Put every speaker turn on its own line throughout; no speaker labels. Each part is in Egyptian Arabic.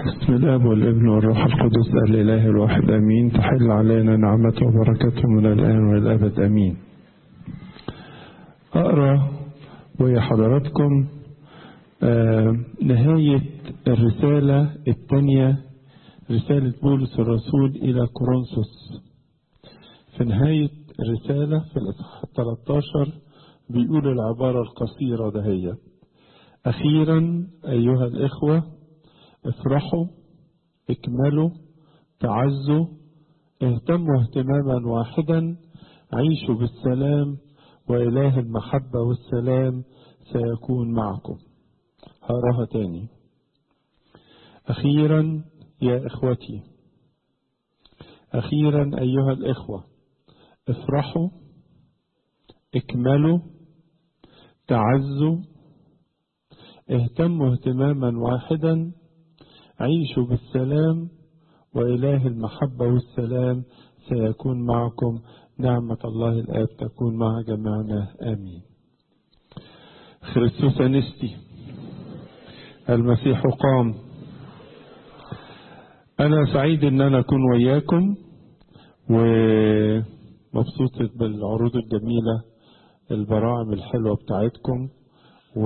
بسم الله والابن والروح القدس الإله الواحد أمين تحل علينا نعمته وبركته من الآن والأبد أمين أقرأ ويا حضراتكم آه نهاية الرسالة الثانية رسالة بولس الرسول إلى كورنثوس في نهاية الرسالة في الإصحاح 13 بيقول العبارة القصيرة دهيت أخيرا أيها الإخوة افرحوا اكملوا تعزوا اهتموا اهتماما واحدا عيشوا بالسلام وإله المحبة والسلام سيكون معكم هقراها تاني أخيرا يا إخوتي أخيرا أيها الإخوة افرحوا اكملوا تعزوا اهتموا اهتماما واحدا عيشوا بالسلام وإله المحبة والسلام سيكون معكم نعمة الله الآب تكون مع جميعنا آمين خريستوس أنستي المسيح قام أنا سعيد إن أنا أكون وياكم ومبسوط بالعروض الجميلة البراعم الحلوة بتاعتكم و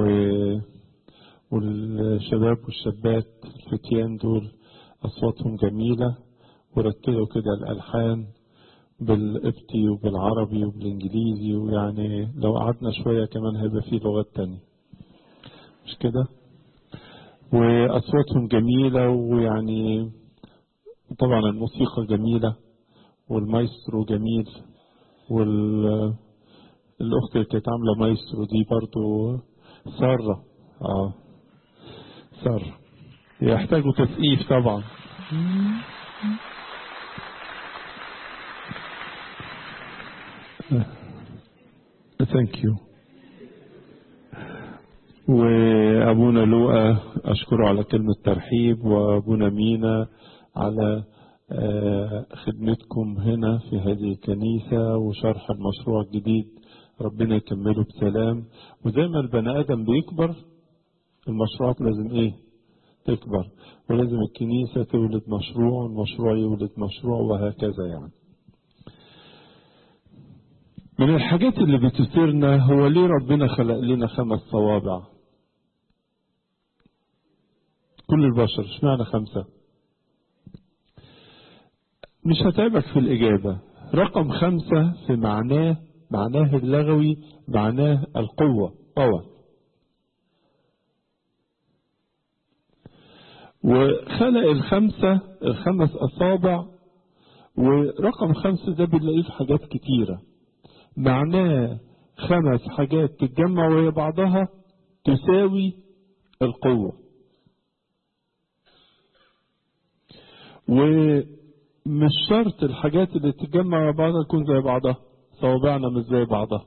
والشباب والشابات الفتيان دول أصواتهم جميلة ورتلوا كده الألحان بالقبطي وبالعربي وبالإنجليزي ويعني لو قعدنا شوية كمان هيبقى فيه لغات تانية مش كده وأصواتهم جميلة ويعني طبعا الموسيقى جميلة والمايسترو جميل والأخت اللي كانت عاملة مايسترو دي برضو سارة اه سارة يحتاجوا تسقيف طبعا ثانك يو وابونا لوقا اشكره على كلمه ترحيب وابونا مينا على خدمتكم هنا في هذه الكنيسه وشرح المشروع الجديد ربنا يكمله بسلام وزي ما البني ادم بيكبر المشروعات لازم ايه تكبر ولازم الكنيسة تولد مشروع والمشروع يولد مشروع وهكذا يعني من الحاجات اللي بتثيرنا هو ليه ربنا خلق لنا خمس صوابع كل البشر اشمعنى خمسة مش هتعبك في الإجابة رقم خمسة في معناه معناه اللغوي معناه القوة باور وخلق الخمسة الخمس أصابع ورقم خمسة ده بنلاقيه في حاجات كتيرة معناه خمس حاجات تتجمع وهي بعضها تساوي القوة ومش شرط الحاجات اللي تتجمع مع بعضها تكون زي بعضها صوابعنا مش زي بعضها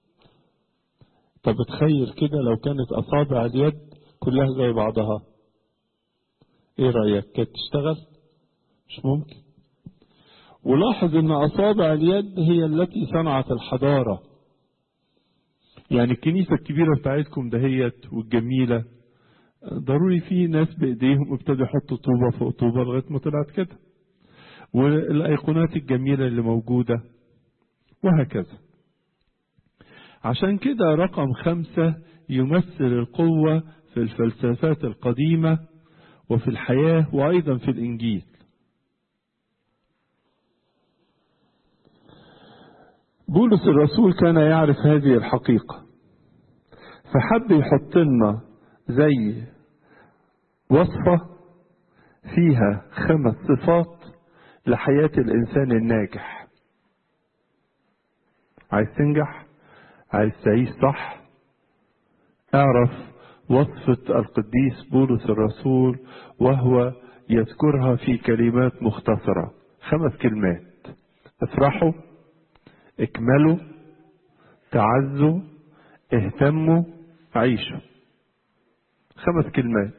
طب تخيل كده لو كانت أصابع اليد كلها زي بعضها ايه رأيك كانت تشتغل مش ممكن ولاحظ ان اصابع اليد هي التي صنعت الحضارة يعني الكنيسة الكبيرة بتاعتكم دهيت والجميلة ضروري في ناس بايديهم ابتدوا يحطوا طوبة فوق طوبة لغاية ما طلعت كده والايقونات الجميلة اللي موجودة وهكذا عشان كده رقم خمسة يمثل القوة في الفلسفات القديمة وفي الحياة وأيضا في الإنجيل بولس الرسول كان يعرف هذه الحقيقة فحب يحط لنا زي وصفة فيها خمس صفات لحياة الإنسان الناجح عايز تنجح عايز تعيش صح اعرف وصفة القديس بولس الرسول وهو يذكرها في كلمات مختصرة خمس كلمات افرحوا اكملوا تعزوا اهتموا عيشوا خمس كلمات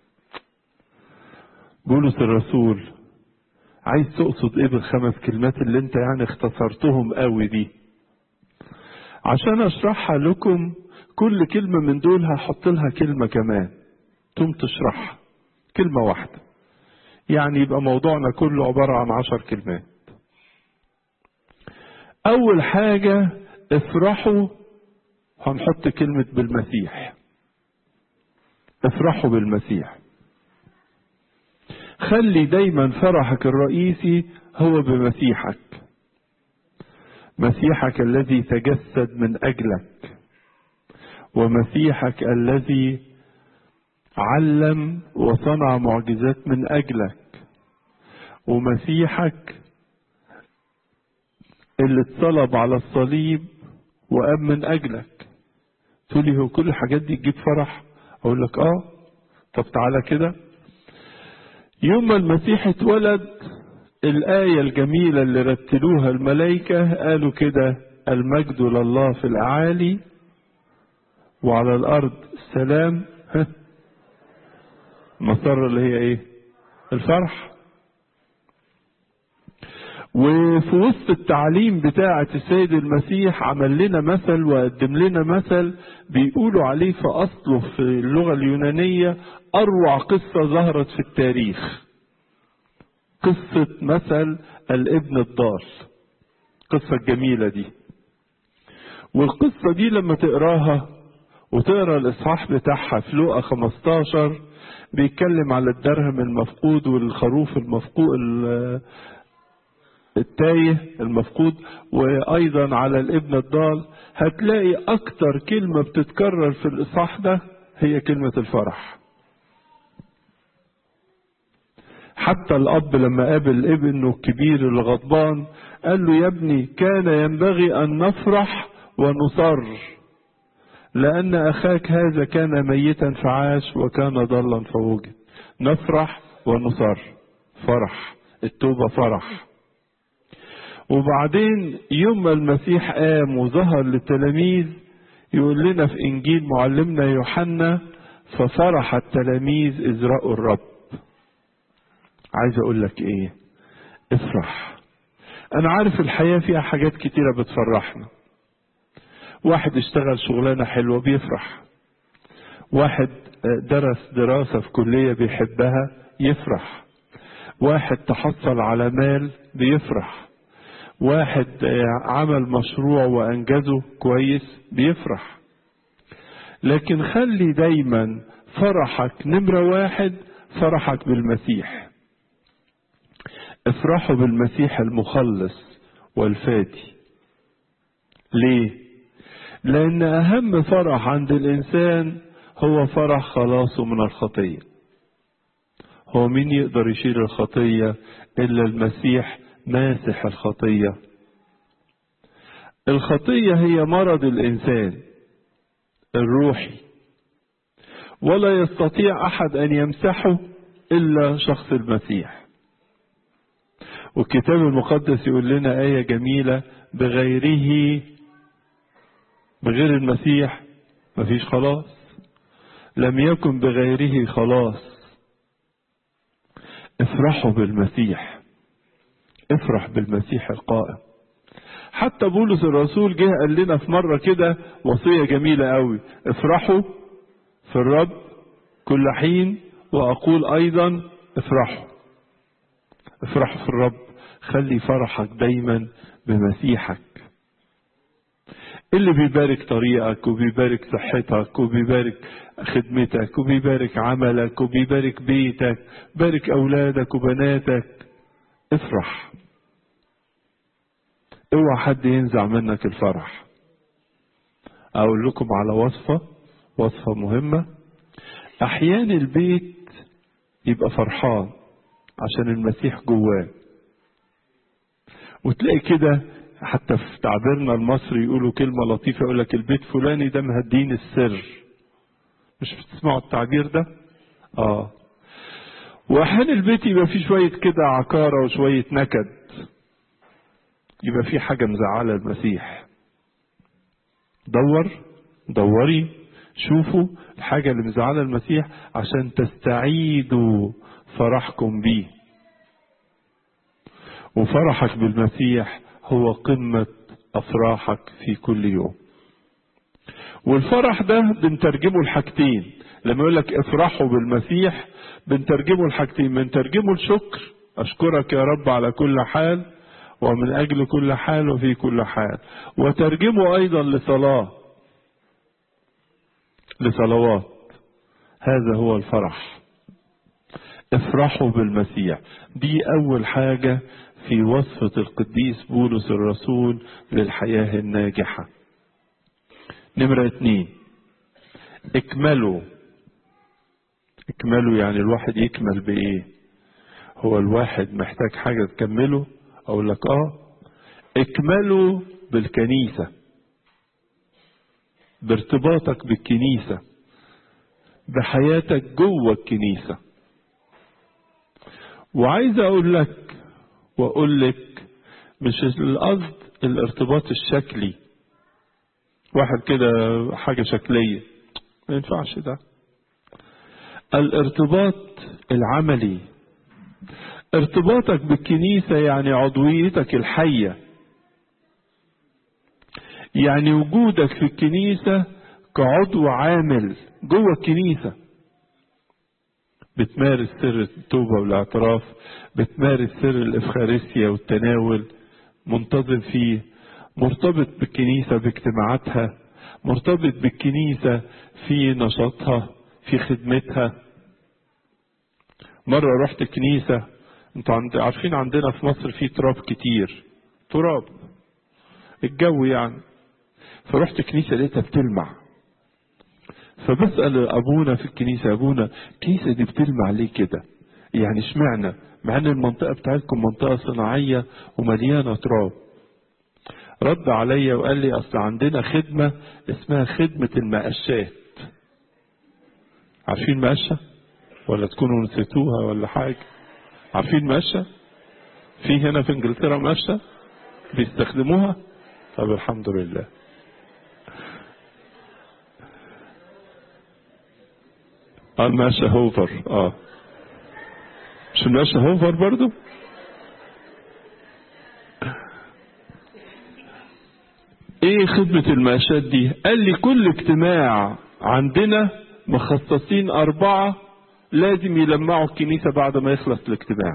بولس الرسول عايز تقصد ايه بالخمس كلمات اللي انت يعني اختصرتهم قوي دي عشان اشرحها لكم كل كلمة من دول هحط لها كلمة كمان تقوم تشرحها كلمة واحدة يعني يبقى موضوعنا كله عبارة عن عشر كلمات أول حاجة افرحوا هنحط كلمة بالمسيح افرحوا بالمسيح خلي دايما فرحك الرئيسي هو بمسيحك مسيحك الذي تجسد من اجلك ومسيحك الذي علم وصنع معجزات من اجلك ومسيحك اللي اتصلب على الصليب وقام من اجلك تقولي هو كل الحاجات دي تجيب فرح اقول لك اه طب تعالى كده يوم ما المسيح اتولد الآية الجميلة اللي رتلوها الملائكة قالوا كده المجد لله في الأعالي وعلى الأرض السلام ها مسار اللي هي ايه الفرح وفي وسط التعليم بتاعة السيد المسيح عمل لنا مثل وقدم لنا مثل بيقولوا عليه في أصله في اللغة اليونانية أروع قصة ظهرت في التاريخ قصة مثل الابن الضال القصة الجميلة دي والقصة دي لما تقراها وتقرا الإصحاح بتاعها في لوقا 15 بيتكلم على الدرهم المفقود والخروف المفقود التايه المفقود وايضا على الابن الضال هتلاقي اكتر كلمة بتتكرر في الاصحاح ده هي كلمة الفرح حتى الاب لما قابل ابنه الكبير الغضبان قال له يا ابني كان ينبغي ان نفرح ونصر لان اخاك هذا كان ميتا فعاش وكان ضلا فوجد نفرح ونصر فرح التوبة فرح وبعدين يوم ما المسيح قام وظهر للتلاميذ يقول لنا في انجيل معلمنا يوحنا ففرح التلاميذ اذ راوا الرب عايز اقول لك ايه افرح انا عارف الحياه فيها حاجات كتيره بتفرحنا واحد اشتغل شغلانه حلوه بيفرح واحد درس دراسه في كليه بيحبها يفرح واحد تحصل على مال بيفرح واحد عمل مشروع وانجزه كويس بيفرح لكن خلي دايما فرحك نمرة واحد فرحك بالمسيح افرحوا بالمسيح المخلص والفادي ليه لان اهم فرح عند الانسان هو فرح خلاصه من الخطيه هو مين يقدر يشيل الخطيه الا المسيح ماسح الخطية الخطية هي مرض الإنسان الروحي ولا يستطيع أحد أن يمسحه إلا شخص المسيح والكتاب المقدس يقول لنا آية جميلة بغيره بغير المسيح مفيش خلاص لم يكن بغيره خلاص افرحوا بالمسيح افرح بالمسيح القائم حتى بولس الرسول جه قال لنا في مرة كده وصية جميلة قوي افرحوا في الرب كل حين وأقول أيضا افرحوا افرحوا في الرب خلي فرحك دايما بمسيحك اللي بيبارك طريقك وبيبارك صحتك وبيبارك خدمتك وبيبارك عملك وبيبارك بيتك بارك أولادك وبناتك افرح اوعى حد ينزع منك الفرح اقول لكم على وصفة وصفة مهمة احيانا البيت يبقى فرحان عشان المسيح جواه وتلاقي كده حتى في تعبيرنا المصري يقولوا كلمة لطيفة يقول لك البيت فلاني ده مهدين السر مش بتسمعوا التعبير ده اه واحيانا البيت يبقى فيه شوية كده عكارة وشوية نكد يبقى في حاجة مزعلة المسيح دور دوري شوفوا الحاجة اللي مزعلة المسيح عشان تستعيدوا فرحكم بيه وفرحك بالمسيح هو قمة أفراحك في كل يوم والفرح ده بنترجمه لحاجتين لما يقول لك افرحوا بالمسيح بنترجمه لحاجتين بنترجمه الشكر اشكرك يا رب على كل حال ومن اجل كل حال وفي كل حال وترجمه ايضا لصلاه لصلوات هذا هو الفرح افرحوا بالمسيح دي اول حاجه في وصفه القديس بولس الرسول للحياه الناجحه نمره اتنين اكملوا اكملوا يعني الواحد يكمل بايه هو الواحد محتاج حاجه تكمله اقول لك اه اكملوا بالكنيسه بارتباطك بالكنيسه بحياتك جوه الكنيسه وعايز اقول لك واقول لك مش القصد الارتباط الشكلي واحد كده حاجه شكليه ما ينفعش ده الارتباط العملي ارتباطك بالكنيسة يعني عضويتك الحية يعني وجودك في الكنيسة كعضو عامل جوه الكنيسة بتمارس سر التوبة والاعتراف بتمارس سر الإفخارستيا والتناول منتظم فيه مرتبط بالكنيسة باجتماعاتها مرتبط بالكنيسة في نشاطها في خدمتها مرة رحت كنيسة انتوا عند... عارفين عندنا في مصر في تراب كتير تراب الجو يعني فرحت كنيسة لقيتها بتلمع فبسأل أبونا في الكنيسة أبونا الكنيسة دي بتلمع ليه كده يعني اشمعنى مع ان المنطقة بتاعتكم منطقة صناعية ومليانة تراب رد عليا وقال لي اصل عندنا خدمة اسمها خدمة المقشات عارفين مقشة ولا تكونوا نسيتوها ولا حاجة عارفين مقشة في هنا في انجلترا مقشة بيستخدموها طب الحمد لله اه المقشة هوفر اه مش المقشة هوفر برضو ايه خدمة المقاشات دي قال لي كل اجتماع عندنا مخصصين اربعة لازم يلمعوا الكنيسة بعد ما يخلص الاجتماع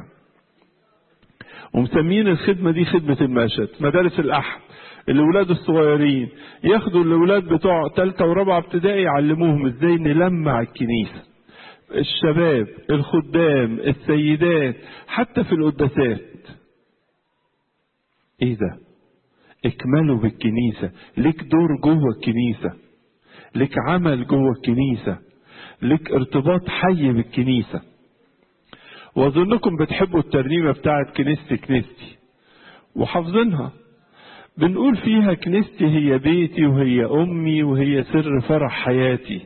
ومسمين الخدمة دي خدمة المقاشات مدارس الأحد الأولاد الصغيرين ياخدوا الأولاد بتوع تالتة ورابعة ابتدائي يعلموهم ازاي نلمع الكنيسة الشباب الخدام السيدات حتى في القداسات ايه ده اكملوا بالكنيسة ليك دور جوه الكنيسة ليك عمل جوه الكنيسة ليك ارتباط حي بالكنيسة واظنكم بتحبوا الترنيمة بتاعت كنيستي كنيستي وحافظينها بنقول فيها كنيستي هي بيتي وهي امي وهي سر فرح حياتي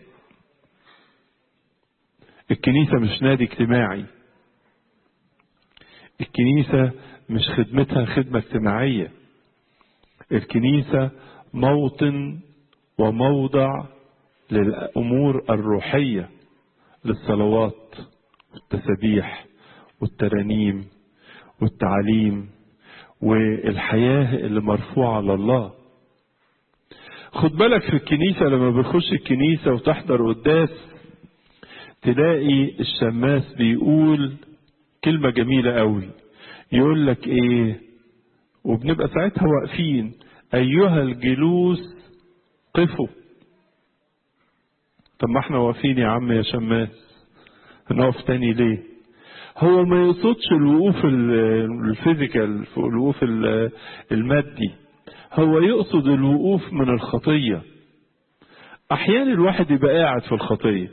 الكنيسة مش نادي اجتماعي الكنيسة مش خدمتها خدمة اجتماعية الكنيسة موطن وموضع للأمور الروحية للصلوات والتسبيح والترانيم والتعليم والحياة اللي مرفوعة لله خد بالك في الكنيسة لما بتخش الكنيسة وتحضر قداس تلاقي الشماس بيقول كلمة جميلة قوي يقول لك ايه وبنبقى ساعتها واقفين ايها الجلوس قفوا طب ما احنا واقفين يا عم يا شماس هنقف تاني ليه هو ما يقصدش الوقوف الفيزيكال الوقوف المادي هو يقصد الوقوف من الخطية احيانا الواحد يبقى قاعد في الخطية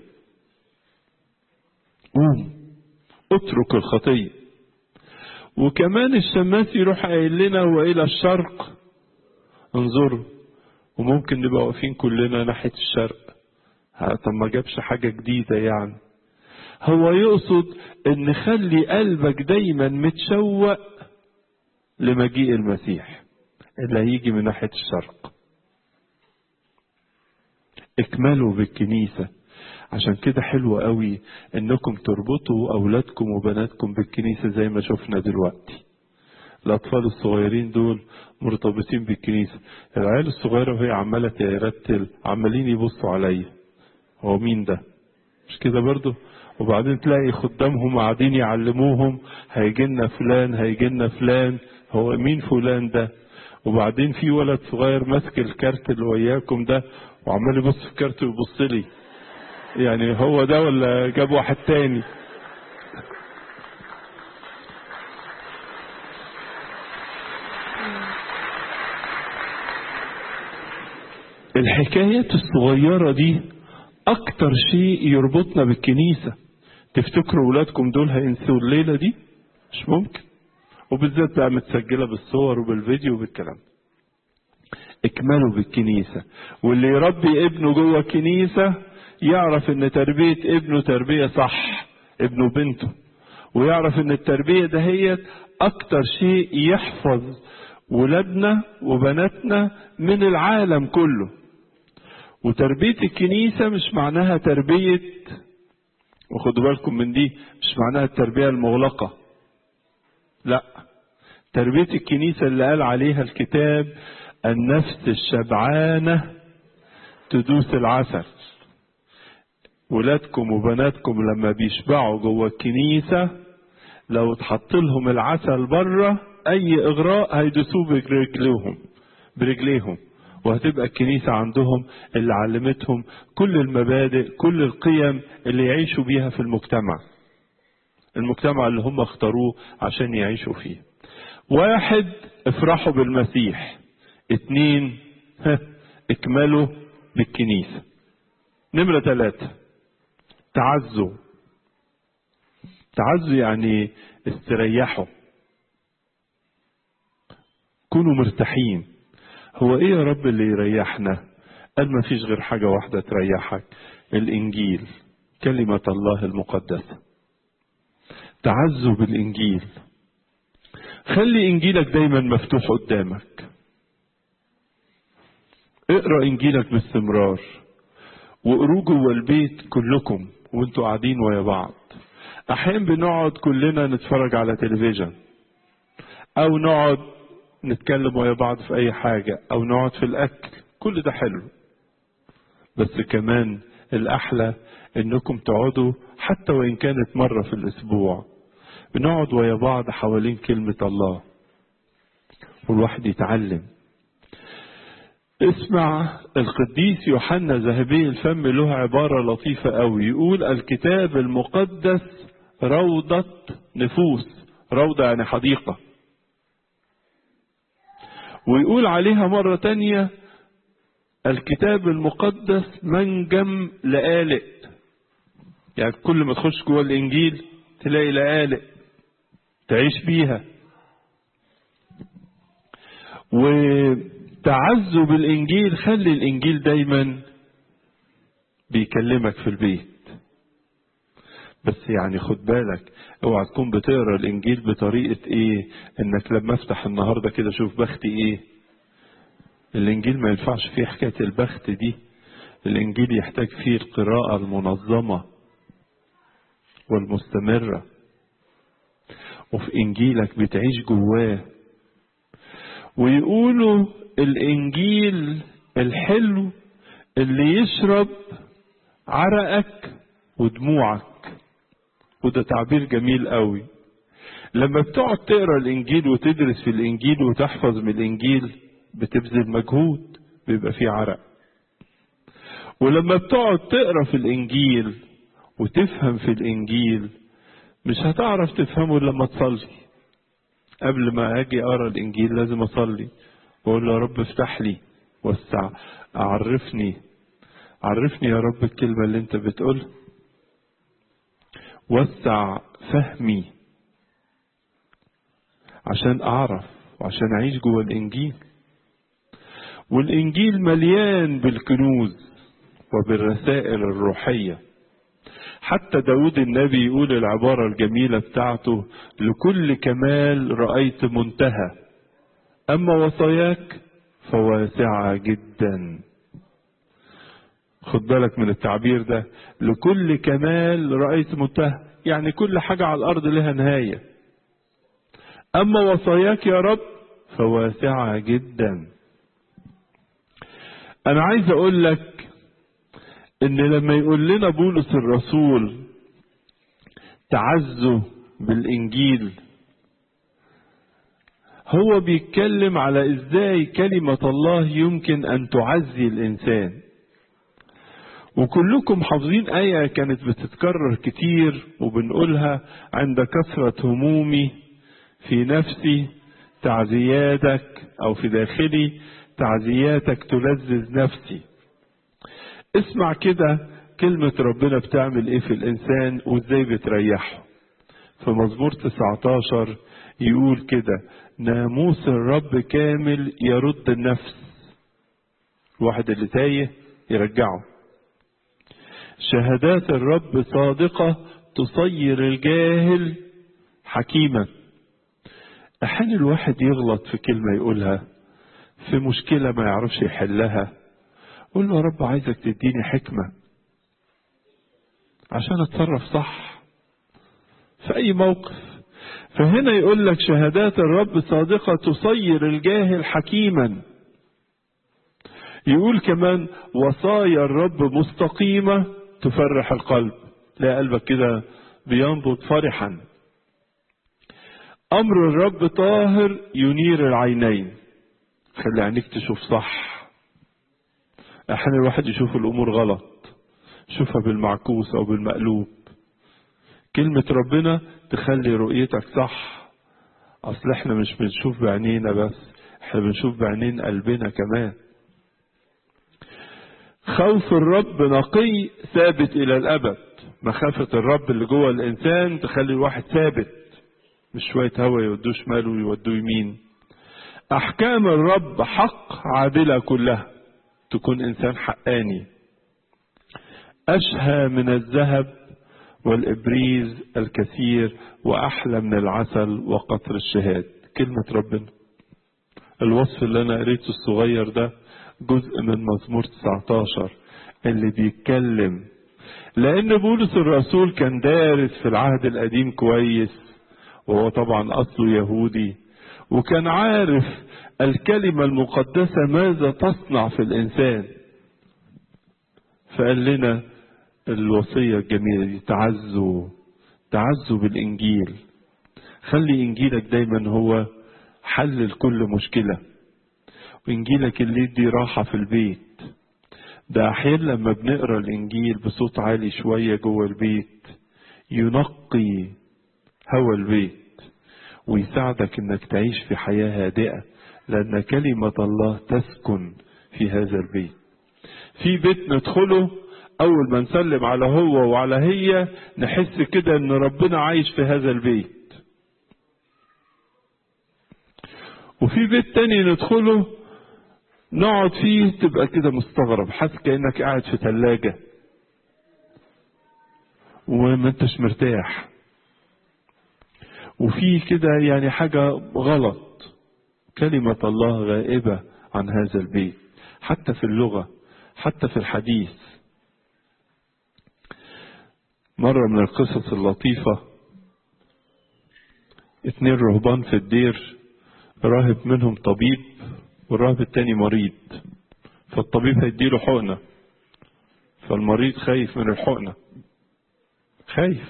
قوم اترك الخطية وكمان الشماس يروح قايل لنا والى الشرق انظروا وممكن نبقى واقفين كلنا ناحية الشرق طب ما جابش حاجة جديدة يعني هو يقصد ان خلي قلبك دايما متشوق لمجيء المسيح اللي هيجي من ناحية الشرق اكملوا بالكنيسة عشان كده حلو قوي انكم تربطوا اولادكم وبناتكم بالكنيسة زي ما شفنا دلوقتي الاطفال الصغيرين دول مرتبطين بالكنيسة العيال الصغيرة وهي عمالة ترتل عمالين يبصوا عليا هو مين ده مش كده برضه وبعدين تلاقي خدامهم قاعدين يعلموهم هيجي لنا فلان هيجي لنا فلان هو مين فلان ده وبعدين في ولد صغير ماسك الكارت اللي وياكم ده وعمال يبص في الكارت ويبص لي يعني هو ده ولا جاب واحد تاني الحكايات الصغيرة دي أكتر شيء يربطنا بالكنيسة تفتكروا ولادكم دول هينسوا الليلة دي مش ممكن وبالذات بقى متسجلة بالصور وبالفيديو وبالكلام اكملوا بالكنيسة واللي يربي ابنه جوه الكنيسة يعرف ان تربية ابنه تربية صح ابنه وبنته ويعرف ان التربية دهيت اكتر شيء يحفظ ولادنا وبناتنا من العالم كله وتربية الكنيسة مش معناها تربية وخدوا بالكم من دي مش معناها التربية المغلقة لا تربية الكنيسة اللي قال عليها الكتاب النفس الشبعانة تدوس العسل ولادكم وبناتكم لما بيشبعوا جوه الكنيسة لو اتحط لهم العسل بره اي اغراء هيدوسوه برجليهم برجليهم وهتبقى الكنيسة عندهم اللي علمتهم كل المبادئ كل القيم اللي يعيشوا بيها في المجتمع المجتمع اللي هم اختاروه عشان يعيشوا فيه واحد افرحوا بالمسيح اتنين اكملوا بالكنيسة نمرة ثلاثة تعزوا تعزوا يعني استريحوا كونوا مرتاحين هو ايه يا رب اللي يريحنا قال ما فيش غير حاجة واحدة تريحك الانجيل كلمة الله المقدسة تعزوا بالانجيل خلي انجيلك دايما مفتوح قدامك اقرا انجيلك باستمرار واقروه جوه البيت كلكم وانتوا قاعدين ويا بعض احيانا بنقعد كلنا نتفرج على تلفزيون او نقعد نتكلم ويا بعض في اي حاجة او نقعد في الاكل كل ده حلو بس كمان الاحلى انكم تقعدوا حتى وان كانت مرة في الاسبوع بنقعد ويا بعض حوالين كلمة الله والواحد يتعلم اسمع القديس يوحنا ذهبي الفم له عبارة لطيفة قوي يقول الكتاب المقدس روضة نفوس روضة يعني حديقة ويقول عليها مرة تانية الكتاب المقدس منجم لآلئ يعني كل ما تخش جوه الإنجيل تلاقي لآلئ تعيش بيها وتعزوا بالإنجيل خلي الإنجيل دايما بيكلمك في البيت بس يعني خد بالك اوعى تكون بتقرا الانجيل بطريقه ايه انك لما افتح النهارده كده اشوف بختي ايه الانجيل ما ينفعش فيه حكايه البخت دي الانجيل يحتاج فيه القراءه المنظمه والمستمره وفي انجيلك بتعيش جواه ويقولوا الانجيل الحلو اللي يشرب عرقك ودموعك وده تعبير جميل قوي لما بتقعد تقرا الانجيل وتدرس في الانجيل وتحفظ من الانجيل بتبذل مجهود بيبقى فيه عرق ولما بتقعد تقرا في الانجيل وتفهم في الانجيل مش هتعرف تفهمه الا لما تصلي قبل ما اجي اقرا الانجيل لازم اصلي واقول له يا رب افتح لي وسع عرفني عرفني يا رب الكلمه اللي انت بتقولها وسع فهمي عشان اعرف وعشان اعيش جوه الانجيل والانجيل مليان بالكنوز وبالرسائل الروحيه حتى داود النبي يقول العبارة الجميلة بتاعته لكل كمال رأيت منتهى أما وصاياك فواسعة جدا خد بالك من التعبير ده لكل كمال رأيت منتهى يعني كل حاجة على الأرض لها نهاية أما وصاياك يا رب فواسعة جدا أنا عايز أقول لك ان لما يقول لنا بولس الرسول تعزوا بالانجيل هو بيتكلم على ازاي كلمة الله يمكن ان تعزي الانسان وكلكم حافظين آية كانت بتتكرر كتير وبنقولها عند كثرة همومي في نفسي تعزياتك أو في داخلي تعزياتك تلذذ نفسي اسمع كده كلمة ربنا بتعمل ايه في الانسان وازاي بتريحه في مزمور 19 يقول كده ناموس الرب كامل يرد النفس الواحد اللي تايه يرجعه شهادات الرب صادقة تصير الجاهل حكيما أحيانا الواحد يغلط في كلمة يقولها في مشكلة ما يعرفش يحلها قول له يا رب عايزك تديني حكمة عشان اتصرف صح في أي موقف فهنا يقول لك شهادات الرب صادقة تصير الجاهل حكيما يقول كمان وصايا الرب مستقيمة تفرح القلب تلاقي قلبك كده بينبض فرحا أمر الرب طاهر ينير العينين خلي عينيك تشوف صح أحيانا الواحد يشوف الأمور غلط شوفها بالمعكوس أو بالمقلوب كلمة ربنا تخلي رؤيتك صح أصل احنا مش بنشوف بعينينا بس احنا بنشوف بعينين قلبنا كمان خوف الرب نقي ثابت إلى الأبد مخافة الرب اللي جوه الإنسان تخلي الواحد ثابت مش شوية هوا يودوه شمال ويودوه يمين أحكام الرب حق عادلة كلها تكون إنسان حقاني أشهى من الذهب والإبريز الكثير وأحلى من العسل وقطر الشهاد كلمة ربنا الوصف اللي أنا قريته الصغير ده جزء من مزمور 19 اللي بيتكلم لأن بولس الرسول كان دارس في العهد القديم كويس وهو طبعا أصله يهودي وكان عارف الكلمة المقدسة ماذا تصنع في الإنسان فقال لنا الوصية الجميلة دي تعزوا تعزوا بالإنجيل خلي إنجيلك دايما هو حل لكل مشكلة وإنجيلك اللي يدي راحة في البيت ده أحيانا لما بنقرأ الإنجيل بصوت عالي شوية جوه البيت ينقي هوا البيت ويساعدك انك تعيش في حياة هادئة لأن كلمة الله تسكن في هذا البيت في بيت ندخله أول ما نسلم على هو وعلى هي نحس كده إن ربنا عايش في هذا البيت وفي بيت تاني ندخله نقعد فيه تبقى كده مستغرب حاسس كأنك قاعد في ثلاجة وما انتش مرتاح وفي كده يعني حاجة غلط كلمة الله غائبة عن هذا البيت حتى في اللغة حتى في الحديث مرة من القصص اللطيفة اتنين رهبان في الدير راهب منهم طبيب والراهب التاني مريض فالطبيب هيديله حقنة فالمريض خايف من الحقنة خايف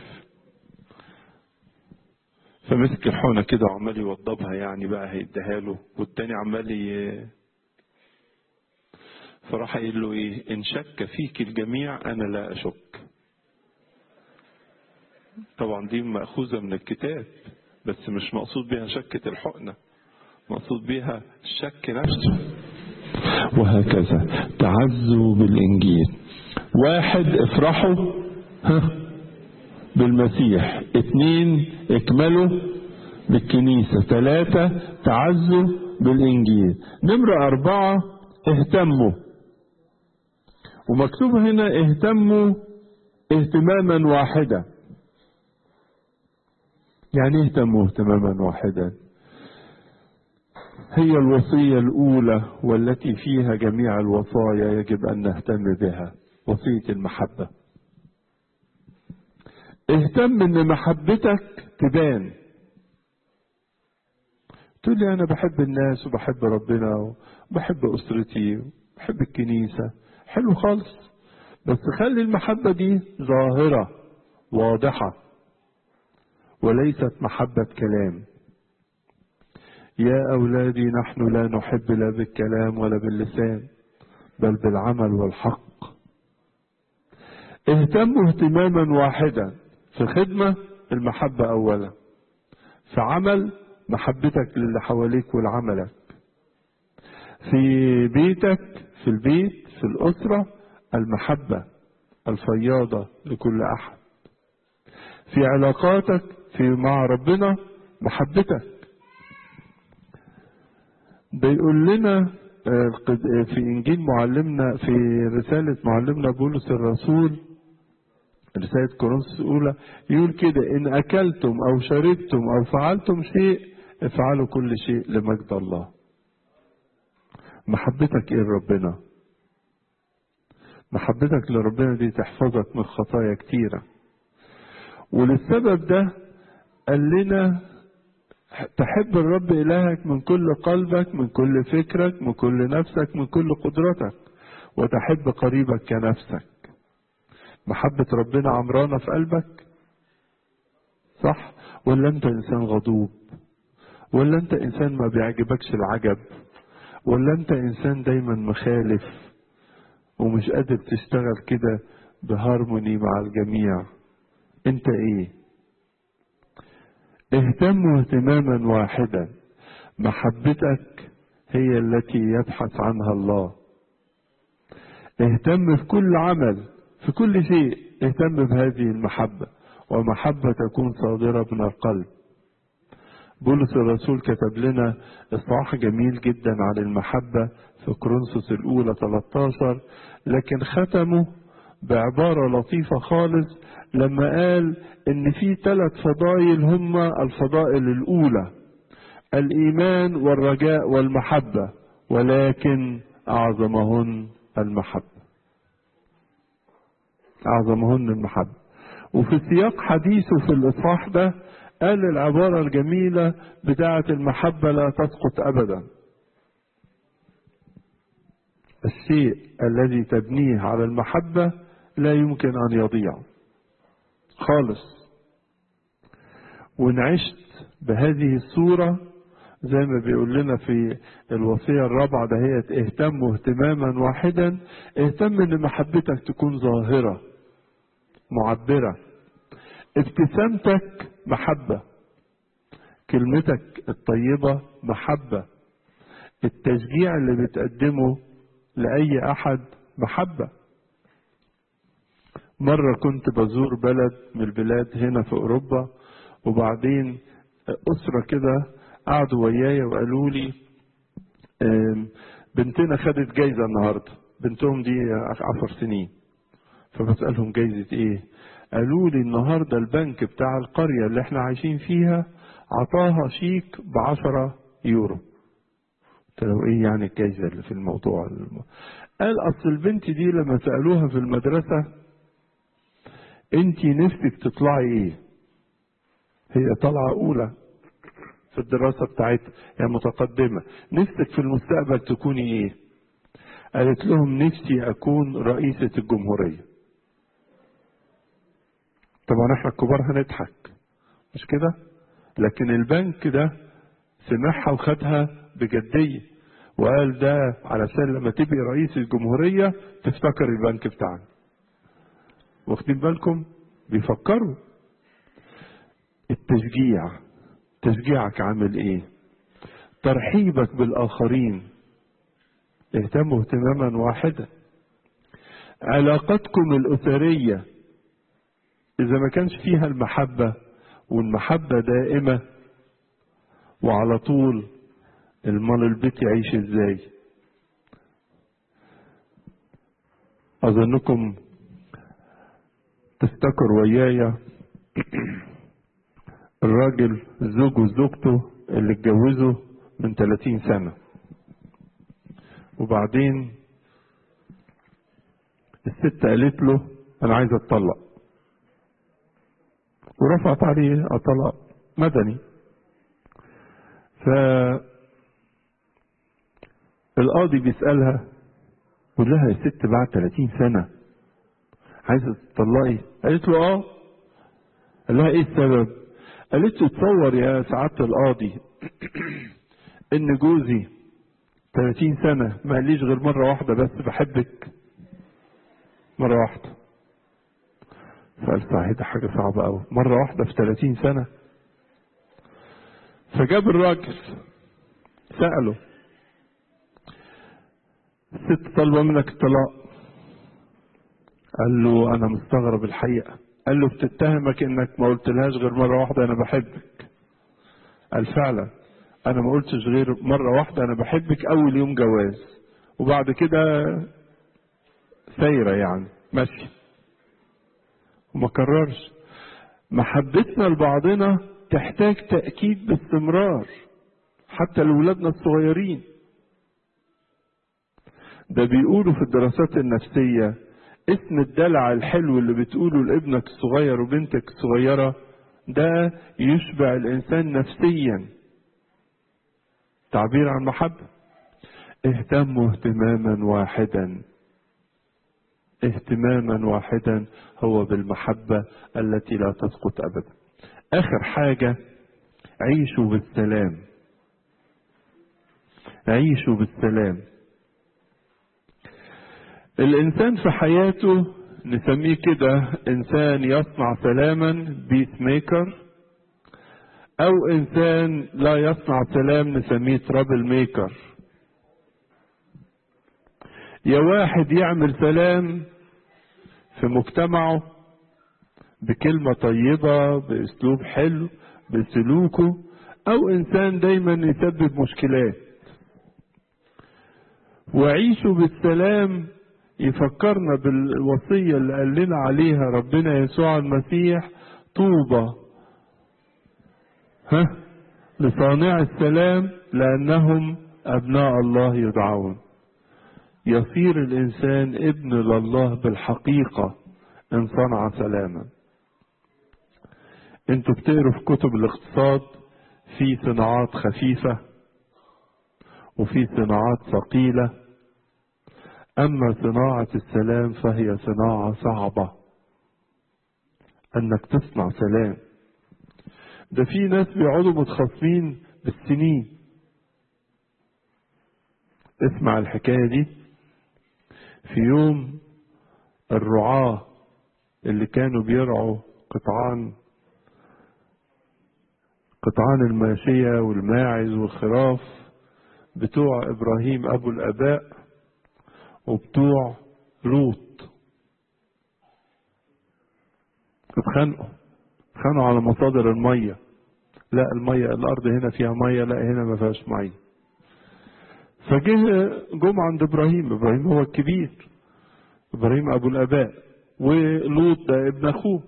فمسك الحقنة كده وعمال يوضبها يعني بقى هيديها له والتاني عمال ي... فراح قايل له ايه ان شك فيك الجميع انا لا اشك طبعا دي مأخوذة من الكتاب بس مش مقصود بها شكة الحقنة مقصود بها الشك نفسه وهكذا تعزوا بالإنجيل واحد افرحوا ها بالمسيح اثنين اكملوا بالكنيسة ثلاثة تعزوا بالإنجيل نمرة أربعة اهتموا ومكتوب هنا اهتموا اهتماما واحدا يعني اهتموا اهتماما واحدا هي الوصية الأولى والتي فيها جميع الوصايا يجب أن نهتم بها وصية المحبة اهتم ان محبتك تبان تقول لي انا بحب الناس وبحب ربنا وبحب اسرتي وبحب الكنيسة حلو خالص بس خلي المحبة دي ظاهرة واضحة وليست محبة كلام يا أولادي نحن لا نحب لا بالكلام ولا باللسان بل بالعمل والحق اهتموا اهتماما واحدا في خدمة المحبة أولا في عمل محبتك للي حواليك ولعملك في بيتك في البيت في الأسرة المحبة الفياضة لكل أحد في علاقاتك في مع ربنا محبتك بيقول لنا في إنجيل معلمنا في رسالة معلمنا بولس الرسول رسالة كورنثوس الأولى يقول كده إن أكلتم أو شربتم أو فعلتم شيء افعلوا كل شيء لمجد الله محبتك إيه لربنا محبتك لربنا دي تحفظك من خطايا كتيرة وللسبب ده قال لنا تحب الرب إلهك من كل قلبك من كل فكرك من كل نفسك من كل قدرتك وتحب قريبك كنفسك محبة ربنا عمرانة في قلبك صح ولا انت انسان غضوب ولا انت انسان ما بيعجبكش العجب ولا انت انسان دايما مخالف ومش قادر تشتغل كده بهارموني مع الجميع انت ايه اهتموا اهتماما واحدا محبتك هي التي يبحث عنها الله اهتم في كل عمل في كل شيء اهتم بهذه المحبة ومحبة تكون صادرة من القلب بولس الرسول كتب لنا إصحاح جميل جدا عن المحبة في كورنثوس الأولى 13 لكن ختمه بعبارة لطيفة خالص لما قال إن في ثلاث فضائل هما الفضائل الأولى الإيمان والرجاء والمحبة ولكن أعظمهن المحبة أعظمهن المحبة وفي سياق حديثه في الإصحاح ده قال العبارة الجميلة بتاعة المحبة لا تسقط أبدا الشيء الذي تبنيه على المحبة لا يمكن أن يضيع خالص وإن عشت بهذه الصورة زي ما بيقول لنا في الوصية الرابعة دهيت اهتموا اهتماما واحدا اهتم ان محبتك تكون ظاهرة معبرة ابتسامتك محبة كلمتك الطيبة محبة التشجيع اللي بتقدمه لأي أحد محبة مرة كنت بزور بلد من البلاد هنا في أوروبا وبعدين أسرة كده قعدوا ويايا وقالوا لي بنتنا خدت جايزة النهاردة بنتهم دي عشر سنين فبسألهم جايزة ايه قالوا لي النهاردة البنك بتاع القرية اللي احنا عايشين فيها عطاها شيك بعشرة يورو قلت له ايه يعني الجايزة اللي في الموضوع قال اصل البنت دي لما سألوها في المدرسة انت نفسك تطلعي ايه هي طالعة اولى في الدراسة بتاعتها هي متقدمة نفسك في المستقبل تكوني ايه قالت لهم نفسي اكون رئيسة الجمهورية طبعا احنا الكبار هنضحك مش كده لكن البنك ده سمعها وخدها بجدية وقال ده علشان لما تبقي رئيس الجمهورية تفتكر البنك بتاعنا واخدين بالكم بيفكروا التشجيع تشجيعك عامل ايه ترحيبك بالاخرين اهتموا اهتماما واحدا علاقتكم الاسريه اذا ما كانش فيها المحبه والمحبه دائمه وعلى طول المال البيت يعيش ازاي اظنكم تفتكر ويايا الراجل زوجه وزوجته اللي اتجوزوا من 30 سنة وبعدين الست قالت له انا عايز اتطلق ورفعت عليه الطلاق مدني ف القاضي بيسألها يقول لها يا ست بعد 30 سنة عايزة تطلقي قالت له اه قال لها ايه السبب قالت له تصور يا سعادة القاضي ان جوزي 30 سنة ما قاليش غير مرة واحدة بس بحبك مرة واحدة فقال صحيح ده حاجة صعبة أوي مرة واحدة في 30 سنة فجاب الراجل سأله الست طالبة منك الطلاق قال له أنا مستغرب الحقيقة قال له بتتهمك إنك ما قلتلهاش غير مرة واحدة أنا بحبك قال فعلا أنا ما قلتش غير مرة واحدة أنا بحبك أول يوم جواز وبعد كده سايرة يعني ماشية وما كررش محبتنا لبعضنا تحتاج تأكيد باستمرار حتى لولادنا الصغيرين ده بيقولوا في الدراسات النفسية اسم الدلع الحلو اللي بتقوله لابنك الصغير وبنتك الصغيرة ده يشبع الإنسان نفسيا تعبير عن محبة اهتموا اهتماما واحدا اهتماما واحدا هو بالمحبة التي لا تسقط أبدا آخر حاجة عيشوا بالسلام عيشوا بالسلام الإنسان في حياته نسميه كده إنسان يصنع سلاما بيس ميكر أو إنسان لا يصنع سلام نسميه ترابل ميكر يا واحد يعمل سلام في مجتمعه بكلمة طيبة بأسلوب حلو بسلوكه أو إنسان دايما يسبب مشكلات وعيشوا بالسلام يفكرنا بالوصية اللي قال لنا عليها ربنا يسوع المسيح طوبى ها لصانع السلام لأنهم أبناء الله يدعون يصير الإنسان ابن لله بالحقيقة إن صنع سلاما انتوا بتقروا في كتب الاقتصاد في صناعات خفيفة وفي صناعات ثقيلة أما صناعة السلام فهي صناعة صعبة أنك تصنع سلام ده في ناس بيقعدوا متخاصمين بالسنين اسمع الحكاية دي في يوم الرعاة اللي كانوا بيرعوا قطعان قطعان الماشية والماعز والخراف بتوع إبراهيم أبو الآباء وبتوع لوط اتخانقوا اتخانقوا على مصادر المية لا المية الأرض هنا فيها مية لا هنا ما فيهاش مية فجه جم عند إبراهيم إبراهيم هو الكبير إبراهيم أبو الآباء ولوط ده ابن أخوه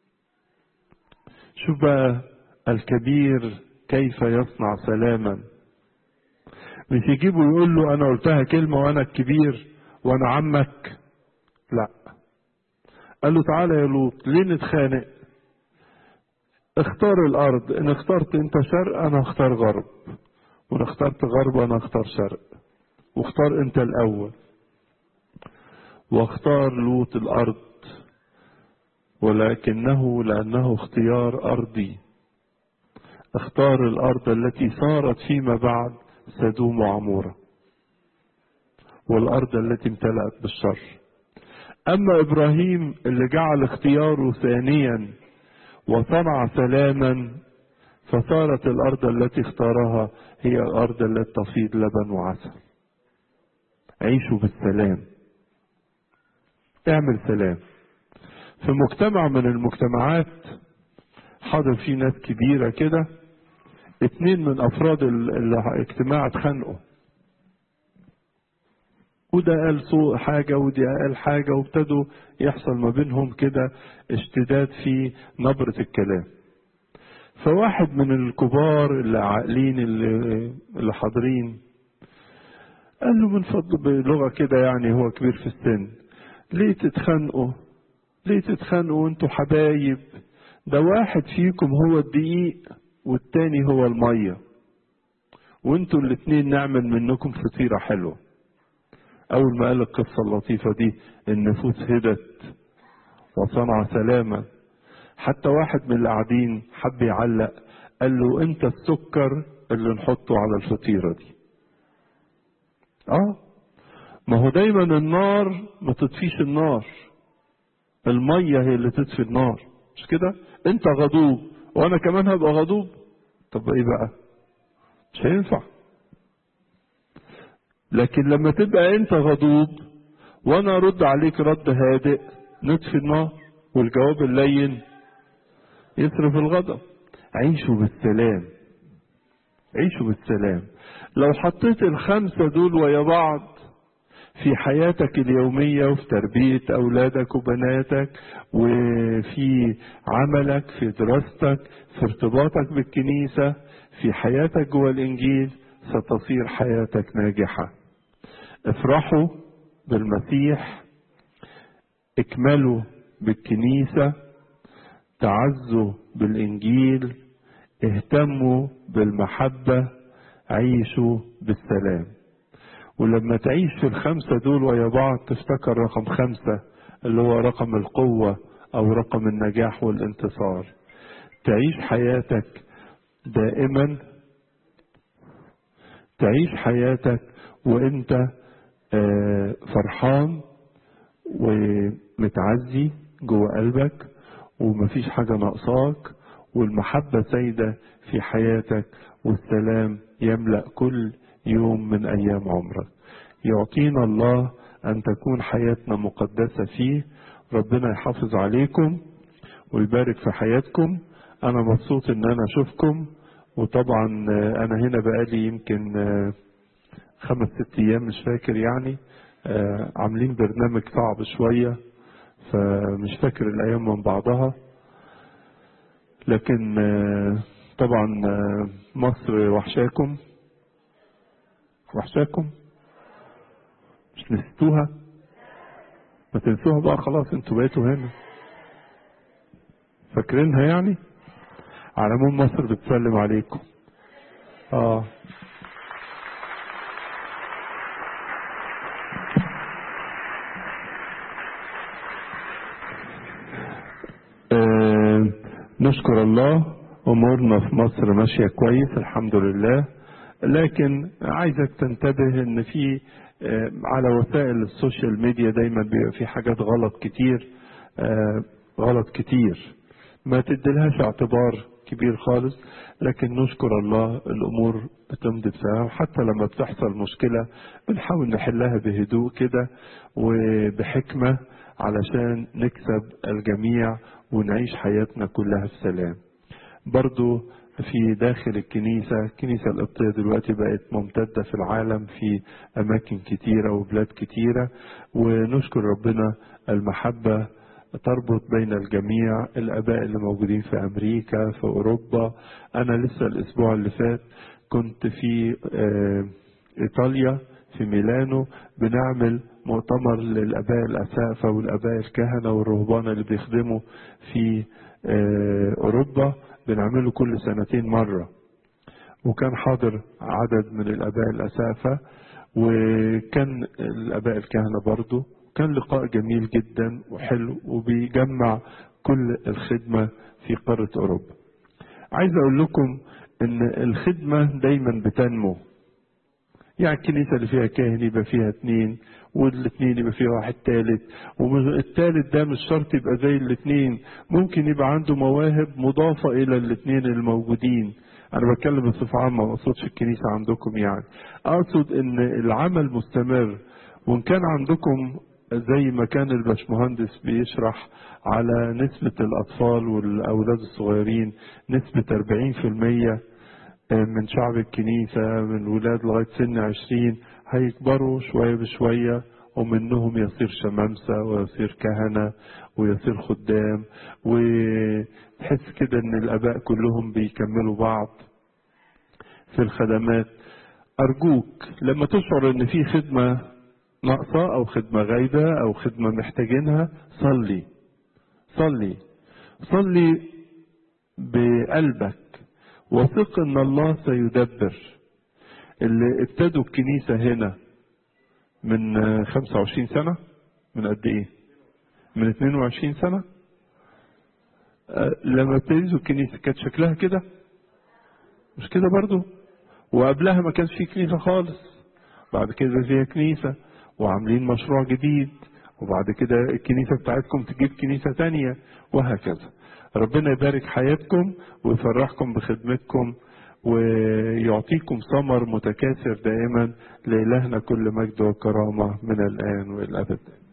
شوف بقى الكبير كيف يصنع سلاما مش يجيبه يقول له انا قلتها كلمة وانا الكبير وانا عمك لا قال له تعالى يا لوط ليه نتخانق اختار الارض ان اخترت انت شرق انا اختار غرب وان اخترت غرب انا اختار شرق واختار انت الاول واختار لوط الارض ولكنه لانه اختيار ارضي اختار الارض التي صارت فيما بعد سدوم وعمورة والارض التي امتلأت بالشر اما ابراهيم اللي جعل اختياره ثانيا وصنع سلاما فصارت الارض التي اختارها هي الارض التي تفيض لبن وعسل عيشوا بالسلام اعمل سلام في مجتمع من المجتمعات حاضر فيه ناس كبيرة كده اتنين من افراد الاجتماع اتخانقوا وده قال سوء حاجة ودي قال حاجة وابتدوا يحصل ما بينهم كده اشتداد في نبرة الكلام فواحد من الكبار اللي عاقلين اللي, اللي حاضرين قال له من فضل بلغة كده يعني هو كبير في السن ليه تتخانقوا ليه تتخانقوا وانتوا حبايب ده واحد فيكم هو الدقيق والتاني هو المية وانتوا الاتنين نعمل منكم فطيرة حلوة اول ما قال القصة اللطيفة دي النفوس هدت وصنع سلاما حتى واحد من اللي قاعدين حب يعلق قال له انت السكر اللي نحطه على الفطيرة دي اه ما هو دايما النار ما تطفيش النار المية هي اللي تطفي النار مش كده انت غضوب وانا كمان هبقى غضوب طب ايه بقى مش هينفع لكن لما تبقى انت غضوب وانا ارد عليك رد هادئ نطفي النار والجواب اللين يصرف الغضب عيشوا بالسلام عيشوا بالسلام لو حطيت الخمسة دول ويا بعض في حياتك اليومية وفي تربية أولادك وبناتك وفي عملك في دراستك في ارتباطك بالكنيسة في حياتك جوه الإنجيل ستصير حياتك ناجحة افرحوا بالمسيح اكملوا بالكنيسة تعزوا بالإنجيل اهتموا بالمحبة عيشوا بالسلام ولما تعيش في الخمسة دول ويا بعض تفتكر رقم خمسة اللي هو رقم القوة أو رقم النجاح والانتصار تعيش حياتك دائما تعيش حياتك وانت فرحان ومتعزي جوه قلبك ومفيش حاجة ناقصاك والمحبة سيدة في حياتك والسلام يملأ كل يوم من أيام عمرك يعطينا الله أن تكون حياتنا مقدسة فيه ربنا يحافظ عليكم ويبارك في حياتكم أنا مبسوط إن أنا أشوفكم وطبعا أنا هنا بقالي يمكن خمس ست أيام مش فاكر يعني عاملين برنامج صعب شوية فمش فاكر الأيام من بعضها لكن طبعا مصر وحشاكم وحشاكم مش نسيتوها ما تنسوها بقى خلاص انتوا بقيتوا هنا فاكرينها يعني على العموم مصر بتسلم عليكم اه آه نشكر الله امورنا في مصر ماشيه كويس الحمد لله لكن عايزك تنتبه ان في آه على وسائل السوشيال ميديا دايما بيبقى في حاجات غلط كتير آه غلط كتير ما تديلهاش اعتبار كبير خالص لكن نشكر الله الامور بتمضي بسلام حتى لما بتحصل مشكله بنحاول نحلها بهدوء كده وبحكمه علشان نكسب الجميع ونعيش حياتنا كلها في سلام برضو في داخل الكنيسة الكنيسة القبطية دلوقتي بقت ممتدة في العالم في أماكن كتيرة وبلاد كتيرة ونشكر ربنا المحبة تربط بين الجميع الآباء اللي موجودين في أمريكا في أوروبا أنا لسه الأسبوع اللي فات كنت في إيطاليا في ميلانو بنعمل مؤتمر للآباء الأسافة والآباء الكهنة والرهبان اللي بيخدموا في أوروبا بنعمله كل سنتين مرة وكان حاضر عدد من الآباء الأسافة وكان الآباء الكهنة برضو كان لقاء جميل جدا وحلو وبيجمع كل الخدمة في قارة أوروبا عايز أقول لكم إن الخدمة دايما بتنمو يعني الكنيسة اللي فيها كاهن يبقى فيها اتنين والاثنين يبقى فيها واحد تالت والتالت ده مش شرط يبقى زي الاثنين ممكن يبقى عنده مواهب مضافة إلى الاثنين الموجودين أنا بتكلم بصفة عامة ما أقصدش الكنيسة عندكم يعني أقصد إن العمل مستمر وإن كان عندكم زي ما كان الباشمهندس بيشرح على نسبة الأطفال والأولاد الصغيرين نسبة 40% من شعب الكنيسة من ولاد لغاية سن عشرين هيكبروا شوية بشوية ومنهم يصير شمامسة ويصير كهنة ويصير خدام وتحس كده ان الاباء كلهم بيكملوا بعض في الخدمات ارجوك لما تشعر ان في خدمة ناقصة او خدمة غايبة او خدمة محتاجينها صلي صلي صلي بقلبك وثق ان الله سيدبر اللي ابتدوا الكنيسة هنا من 25 سنة من قد ايه من 22 سنة أه لما ابتديتوا الكنيسة كانت شكلها كده مش كده برضو وقبلها ما كانش في كنيسة خالص بعد كده فيها كنيسة وعاملين مشروع جديد وبعد كده الكنيسة بتاعتكم تجيب كنيسة تانية وهكذا ربنا يبارك حياتكم ويفرحكم بخدمتكم ويعطيكم ثمر متكاثر دائما لإلهنا كل مجد وكرامة من الآن والأبد